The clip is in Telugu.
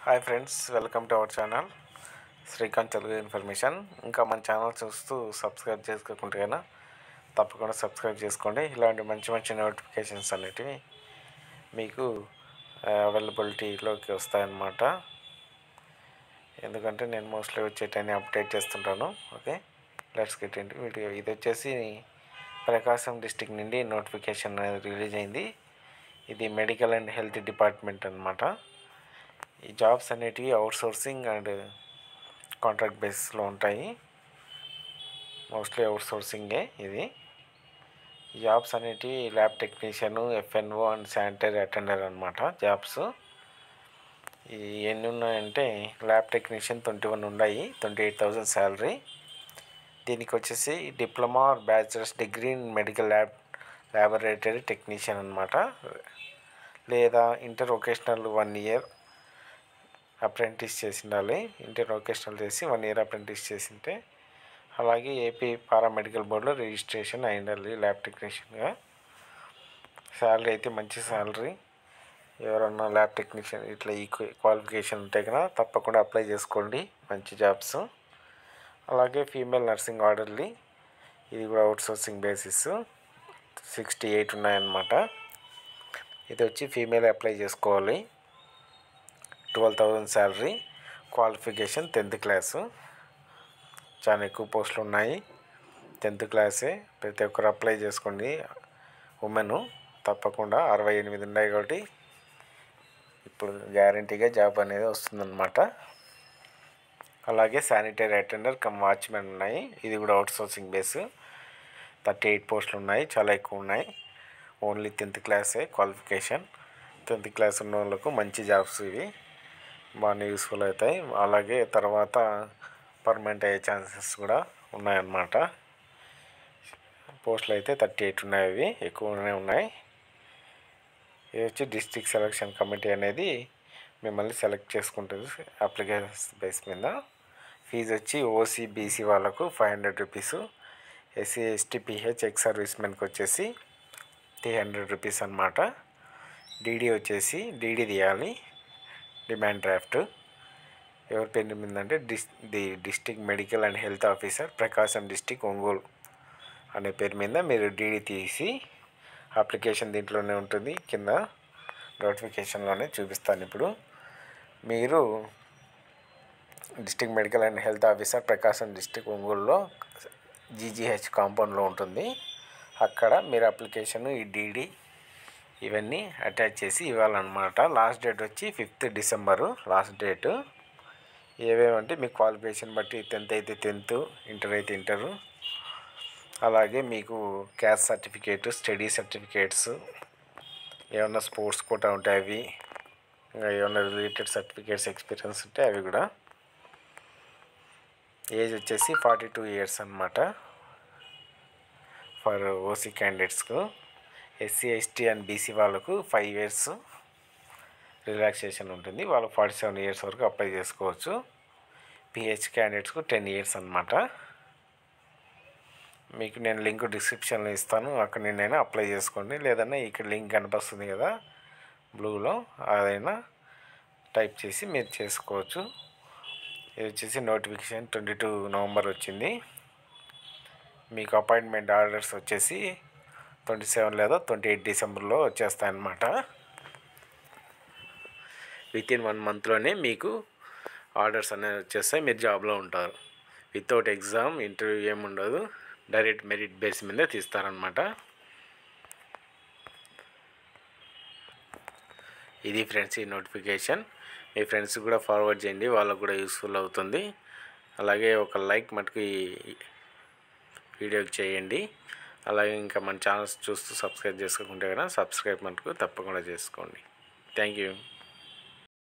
hi friends welcome to our channel Srikanth Telugu information ఇంకా మన ఛానల్ చూస్తూ సబ్స్క్రైబ్ చేసుకోకుంటే కన్నా తప్పకుండా సబ్స్క్రైబ్ చేసుకోండి ఇలాంటి మంచి మంచి నోటిఫికేషన్స్ అనేటివి మీకు అవైలబిలిటీలోకి వస్తాయన్నమాట ఎందుకంటే నేను మోస్ట్లీ వచ్చేటన్ని అప్డేట్ చేస్తుంటాను okay let's get into video ఇది వచ్చేసి ప్రకాశం డిస్టిక్ నుండి నోటిఫికేషన్ అనేది రిలీజ్ అయింది ఇది మెడికల్ అండ్ హెల్త్ డిపార్ట్మెంట్ అనమాట ఈ జాబ్స్ అనేటివి అవుట్ సోర్సింగ్ అండ్ కాంట్రాక్ట్ బేస్లో ఉంటాయి మోస్ట్లీ అవుట్ సోర్సింగే ఇది ఈ జాబ్స్ అనేటివి lab technician FNO and sanitary attendant అనమాట జాబ్స్ ఈ ఎన్ని ఉన్నాయంటే ల్యాబ్ టెక్నీషియన్ ట్వంటీ వన్ ఉన్నాయి ట్వంటీ ఎయిట్ థౌజండ్ శాలరీ దీనికి వచ్చేసి diploma or bachelors degree in medical lab laboratory technician అనమాట లేదా inter vocational one year apprentice చేసి ఉండాలి ఇంటర్ వొకేషనల్ చేసి వన్ ఇయర్ అప్రెంటిస్ చేసింటే అలాగే ఏపీ పారామెడికల్ బోర్డులో రిజిస్ట్రేషన్ అయి ఉండాలి ల్యాబ్ టెక్నీషియన్గా శాలరీ అయితే మంచి శాలరీ ఎవరన్నా ల్యాబ్ టెక్నీషియన్ ఇట్లా ఈ క్వాలిఫికేషన్ ఉంటే కనుక తప్పకుండా అప్లై చేసుకోండి మంచి జాబ్స్ అలాగే ఫీమేల్ నర్సింగ్ ఆర్డర్లీ ఇది కూడా outsourcing basis sixty eight ఉన్నాయన్నమాట ఇది వచ్చి ఫీమేల్ అప్లై చేసుకోవాలి twelve thousand salary qualification tenth class చాలా ఎక్కువ పోస్టులు ఉన్నాయి టెన్త్ క్లాసే ప్రతి ఒక్కరు అప్లై చేసుకోండి ఉమెన్ తప్పకుండా అరవై ఎనిమిది ఉన్నాయి కాబట్టి ఇప్పుడు గ్యారంటీగా జాబ్ అనేది వస్తుందన్నమాట అలాగే శానిటరీ అటెండర్ కమ్ వాచ్మెన్ ఉన్నాయి ఇది కూడా outsourcing base thirty eight పోస్టులు ఉన్నాయి చాలా ఎక్కువ ఉన్నాయి ఓన్లీ టెన్త్ క్లాసే క్వాలిఫికేషన్ టెన్త్ క్లాస్ ఉన్న వాళ్ళకు మంచి జాబ్స్ ఇవి బాగానే యూస్ఫుల్ అవుతాయి అలాగే తర్వాత పర్మనెంట్ అయ్యే ఛాన్సెస్ కూడా ఉన్నాయన్నమాట పోస్టులు అయితే థర్టీ ఎయిట్ ఉన్నాయి అవి ఎక్కువనే ఉన్నాయి ఇది వచ్చి డిస్ట్రిక్ట్ సెలక్షన్ కమిటీ అనేది మిమ్మల్ని సెలెక్ట్ చేసుకుంటుంది అప్లికేషన్స్ బేస్ మీద ఫీజు వచ్చి ఓసీ బీసీ వాళ్ళకు five hundred rupees SC ST PH ex service మెన్కి వచ్చేసి త్రీ హండ్రెడ్ రూపీస్ అనమాట డీడీ వచ్చేసి డీడీ తీయాలి డిమాండ్ డ్రాఫ్ట్ ఎవరి పేరు మీద అంటే dis the district medical and health officer Prakasam district Ongole అనే పేరు మీద మీరు డీడీ తీసి అప్లికేషన్ దీంట్లోనే ఉంటుంది కింద నోటిఫికేషన్లోనే చూపిస్తాను ఇప్పుడు మీరు district medical and health officer Prakasam district ఒంగోలులో జీజీహెచ్ కాంపౌండ్లో ఉంటుంది అక్కడ మీరు అప్లికేషన్ ఈ డీడీ ఇవన్నీ అటాచ్ చేసి ఇవ్వాలన్నమాట లాస్ట్ డేట్ వచ్చి ఫిఫ్త్ డిసెంబరు లాస్ట్ డేటు ఏవేమంటే మీ క్వాలిఫికేషన్ బట్టి టెన్త్ అయితే టెన్త్ ఇంటర్ అయితే ఇంటరు అలాగే మీకు క్యాస్ట్ సర్టిఫికేట్ స్టడీ సర్టిఫికేట్స్ ఏమన్నా స్పోర్ట్స్ కోటా ఉంటాయి అవి ఇంకా ఏమన్నా రిలేటెడ్ సర్టిఫికేట్స్ ఎక్స్పీరియన్స్ ఉంటే అవి కూడా ఏజ్ వచ్చేసి ఫార్టీ టూ ఇయర్స్ అనమాట ఫర్ ఓసీ క్యాండిడేట్స్కు ఎస్సీ ఎస్టీ అండ్ బీసీ వాళ్ళకు ఫైవ్ ఇయర్స్ రిలాక్సేషన్ ఉంటుంది వాళ్ళు ఫార్టీ సెవెన్ ఇయర్స్ వరకు అప్లై చేసుకోవచ్చు పిహెచ్ క్యాండిడేట్స్కు టెన్ ఇయర్స్ అనమాట మీకు నేను లింక్ డిస్క్రిప్షన్లో ఇస్తాను అక్కడ నేను అప్లై చేసుకోండి లేదన్నా ఇక్కడ లింక్ కనిపిస్తుంది కదా బ్లూలో అదైనా టైప్ చేసి మీరు చేసుకోవచ్చు ఇది వచ్చేసి నోటిఫికేషన్ ట్వంటీ టూ నవంబర్ వచ్చింది మీకు అపాయింట్మెంట్ ఆర్డర్స్ వచ్చేసి ట్వంటీ సెవెన్ లేదా ట్వంటీ ఎయిట్ డిసెంబర్లో వచ్చేస్తాయన్నమాట విత్ ఇన్ వన్ మంత్లోనే మీకు ఆర్డర్స్ అనేవి వచ్చేస్తాయి మీరు జాబ్లో ఉంటారు వితౌట్ ఎగ్జామ్ ఇంటర్వ్యూ ఏమి ఉండదు డైరెక్ట్ మెరిట్ బేస్ మీద తీస్తారనమాట ఇది ఫ్రెండ్స్ ఈ నోటిఫికేషన్ మీ ఫ్రెండ్స్ కూడా ఫార్వర్డ్ చేయండి వాళ్ళకు కూడా యూస్ఫుల్ అవుతుంది అలాగే ఒక లైక్ మటుకు ఈ వీడియోకి చేయండి అలాగే ఇంకా మన ఛానల్స్ చూస్తూ సబ్స్క్రైబ్ చేసుకోకుంటే కదా సబ్స్క్రైబ్ మటుకు తప్పకుండా చేసుకోండి థ్యాంక్ యూ